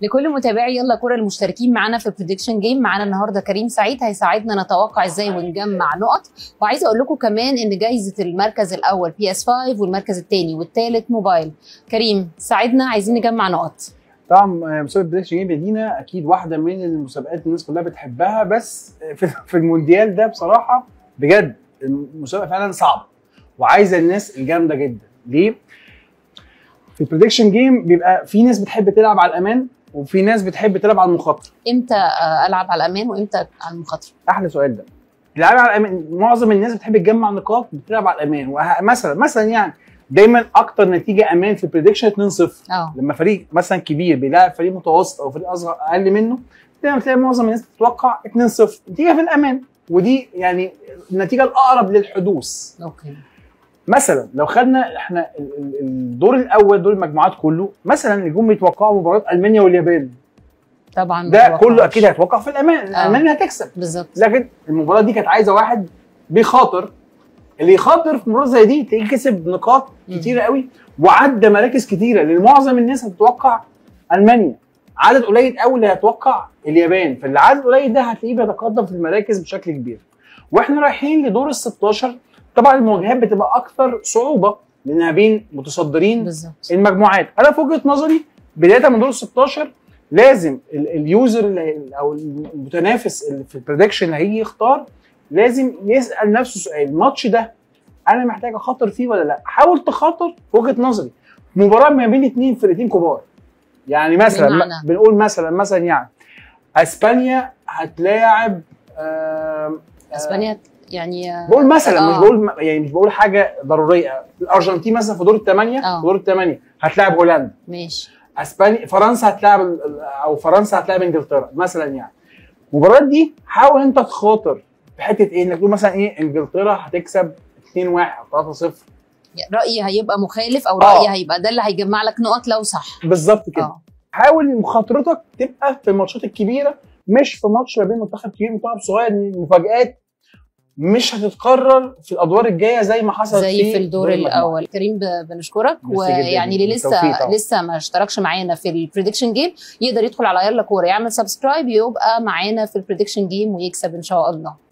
لكل متابعي يلا كوره المشتركين معانا في بريدكشن جيم معانا النهارده كريم سعيد هيساعدنا نتوقع ازاي ونجمع نقط وعايزه اقول لكم كمان ان جايزه المركز الاول بي اس 5 والمركز الثاني والثالث موبايل كريم ساعدنا عايزين نجمع نقط طبعا مسابقه بريدكشن جيم دينا اكيد واحده من المسابقات الناس كلها بتحبها بس في, في المونديال ده بصراحه بجد المسابقه فعلا صعبه وعايزه الناس الجامده جدا ليه؟ في البريدكشن جيم بيبقى في ناس بتحب تلعب على الامان وفي ناس بتحب تلعب على المخاطره امتى آه، العب على الامان وامتى على المخاطره احلى سؤال ده اللعب على الامان معظم الناس بتحب تجمع نقاط بتلعب على الامان وه- مثلا مثلا يعني دايما اكتر نتيجه امان في البريدكشن 2-0 اه لما فريق مثلا كبير بيلاعب فريق متوسط او فريق اصغر اقل منه دايما تلاقي معظم الناس بتتوقع 2-0 نتيجه في الامان ودي يعني النتيجه الاقرب للحدوث اوكي مثلا لو خدنا احنا ال- ال- الدور الاول دور المجموعات كله مثلا اللي جم يتوقعوا مباراه المانيا واليابان طبعا ده متوقعش. كله اكيد هيتوقع في الامان آه. المانيا هتكسب بالظبط لكن المباراه دي كانت عايزه واحد بيخاطر اللي يخاطر في مباراه زي دي تلاقيه كسب نقاط مم. كتيره قوي وعدى مراكز كتيره لان معظم الناس هتتوقع المانيا عدد قليل قوي اللي هيتوقع اليابان فالعدد القليل ده هتلاقيه بيتقدم في المراكز بشكل كبير واحنا رايحين لدور ال 16 طبعا المواجهات بتبقى اكثر صعوبه لانها بين متصدرين بالظبط المجموعات انا في وجهه نظري بدايه من دور ال 16 لازم ال- اليوزر اللي او المتنافس اللي في البريدكشن اللي هيجي يختار لازم يسال نفسه سؤال الماتش ده انا محتاج اخاطر فيه ولا لا حاول تخاطر في وجهه نظري مباراه ما بين اثنين فرقتين كبار يعني مثلا بمعنى؟ م- بنقول مثلا مثلا يعني اسبانيا هتلاعب آم، اسبانيا يعني آه، بقول مثلا آه. مش بقول يعني مش بقول حاجه ضروريه الارجنتين مثلا في دور الثمانيه آه. في دور الثمانيه هتلاعب هولندا ماشي اسبانيا فرنسا هتلاعب ال- ال- او فرنسا هتلاعب انجلترا مثلا يعني المباريات دي حاول انت تخاطر في حته ايه انك تقول مثلا ايه انجلترا هتكسب 2-1 او 3-0 رايي هيبقى مخالف او آه. رايي هيبقى ده اللي هيجمع لك نقط لو صح بالظبط كده اه حاول مخاطرتك تبقى في الماتشات الكبيره مش في ماتش ما بين منتخب كبير ومنتخب صغير لأن المفاجات مش هتتكرر في الادوار الجايه زي ما حصل زي في الدور المجموعات. الاول كريم ب- بنشكرك ميرسي جداً. ويعني اللي بالتوفيق لسه طبعاً. لسه ما اشتركش معانا في البريدكشن جيم يقدر يدخل على يلا كوره يعمل سبسكرايب يبقى معانا في البريدكشن جيم ويكسب ان شاء الله